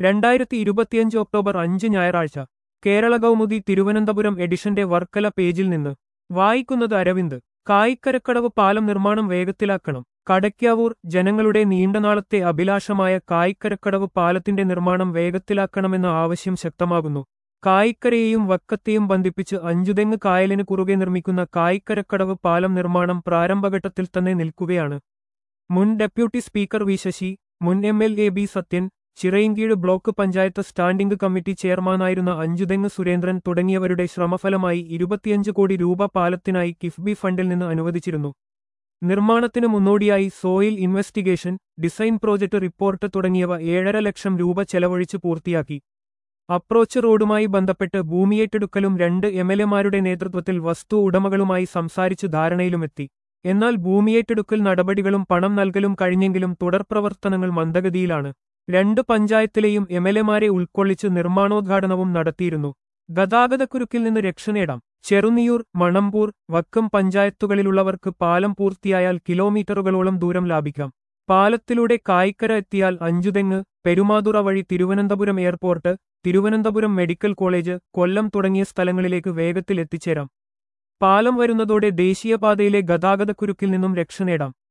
രണ്ടായിരത്തി ഇരുപത്തിയഞ്ച് ഒക്ടോബർ അഞ്ച് ഞായറാഴ്ച കേരള കൗമുദി തിരുവനന്തപുരം എഡിഷന്റെ വർക്കല പേജിൽ നിന്ന് വായിക്കുന്നത് അരവിന്ദ് കായിക്കരക്കടവ് പാലം നിർമ്മാണം വേഗത്തിലാക്കണം കടയ്ക്കാവൂർ ജനങ്ങളുടെ നീണ്ടനാളത്തെ അഭിലാഷമായ കായിക്കരക്കടവ് പാലത്തിന്റെ നിർമ്മാണം വേഗത്തിലാക്കണമെന്ന ആവശ്യം ശക്തമാകുന്നു കായിക്കരയെയും വക്കത്തെയും ബന്ധിപ്പിച്ച് അഞ്ചുതെങ്ങ് കായലിന് കുറുകെ നിർമ്മിക്കുന്ന കായിക്കരക്കടവ് പാലം നിർമ്മാണം പ്രാരംഭഘട്ടത്തിൽ തന്നെ നിൽക്കുകയാണ് മുൻ ഡെപ്യൂട്ടി സ്പീക്കർ വി ശശി മുൻ M L A B Sathyan Chirayinkeezhu block panchayat standing committee ചെയർമാനായിരുന്ന അഞ്ചുതെങ്ങ് സുരേന്ദ്രൻ തുടങ്ങിയവരുടെ ശ്രമഫലമായി ഇരുപത്തിയഞ്ച് കോടി രൂപ പാലത്തിനായി കിഫ്ബി ഫണ്ടിൽ നിന്ന് അനുവദിച്ചിരുന്നു നിർമ്മാണത്തിന് മുന്നോടിയായി soil investigation design project report തുടങ്ങിയവ ഏഴര ലക്ഷം രൂപ ചെലവഴിച്ച് പൂർത്തിയാക്കി അപ്രോച്ച് റോഡുമായി ബന്ധപ്പെട്ട് ഭൂമിയേറ്റെടുക്കലും രണ്ട് എംഎൽഎമാരുടെ നേതൃത്വത്തിൽ വസ്തു ഉടമകളുമായി സംസാരിച്ച് ധാരണയിലുമെത്തി എന്നാൽ ഭൂമിയേറ്റെടുക്കൽ നടപടികളും പണം നൽകലും കഴിഞ്ഞെങ്കിലും തുടർപ്രവർത്തനങ്ങൾ മന്ദഗതിയിലാണ് രണ്ട് പഞ്ചായത്തിലെയും എംഎൽഎമാരെ ഉൾക്കൊള്ളിച്ച് നിർമ്മാണോദ്ഘാടനവും നടത്തിയിരുന്നു ഗതാഗതക്കുരുക്കിൽ നിന്ന് രക്ഷ നേടാം ചെറുനിയൂർ മണമ്പൂർ വക്കം പഞ്ചായത്തുകളിലുള്ളവർക്ക് പാലം പൂർത്തിയായാൽ കിലോമീറ്ററുകളോളം ദൂരം ലാഭിക്കാം പാലത്തിലൂടെ കായിക്കര എത്തിയാൽ അഞ്ചുതെങ്ങ് പെരുമാതുറ വഴി Thiruvananthapuram airport Thiruvananthapuram medical college Kollam തുടങ്ങിയ സ്ഥലങ്ങളിലേക്ക് വേഗത്തിൽ എത്തിച്ചേരാം പാലം വരുന്നതോടെ ദേശീയപാതയിലെ ഗതാഗതക്കുരുക്കിൽ നിന്നും രക്ഷ നേടാം